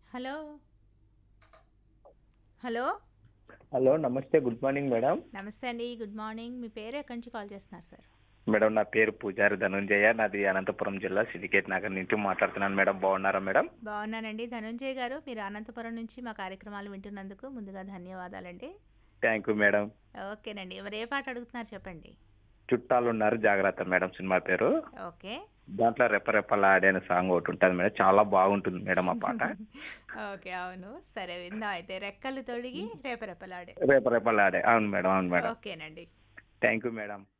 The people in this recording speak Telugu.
హలో హలో హలో నమస్తే గుడ్ మార్నింగ్ మేడం నమస్తే అండి గుడ్ మార్నింగ్ మీ పేరు ఎక్కడి నుంచి కాల్ చేస్తున్నారు సార్ మేడం నా పేరు పూజారి ధనుంజయ నాది అనంతపురం జిల్లా సిద్దికేట్ నగర్ నుంచి మాట్లాడుతున్నాను మేడం బాగున్నారా మేడం బాగున్నానండి ధనుంజయ్ గారు మీరు అనంతపురం నుంచి మా కార్యక్రమాలు వింటున్నందుకు ముందుగా ధన్యవాదాలండి థ్యాంక్ యూ మేడం ఓకేనండి మరి ఏ పాట అడుగుతున్నారు చెప్పండి చుట్టాలు ఉన్నారు జాగ్రత్త మేడం సినిమా పేరు ఓకే దాంట్లో రెప్పరెప్పలాడే అనే సాంగ్ ఒకటి ఉంటుంది మేడం చాలా బాగుంటుంది మేడం ఆ పాట ఓకే అవును సరే విందాం అయితే రెక్కలు తొడిగి రేపరెప్పలాడే రెప్పరెప్పలాడే అవును మేడం అవును మేడం ఓకేనండి థ్యాంక్ యూ మేడం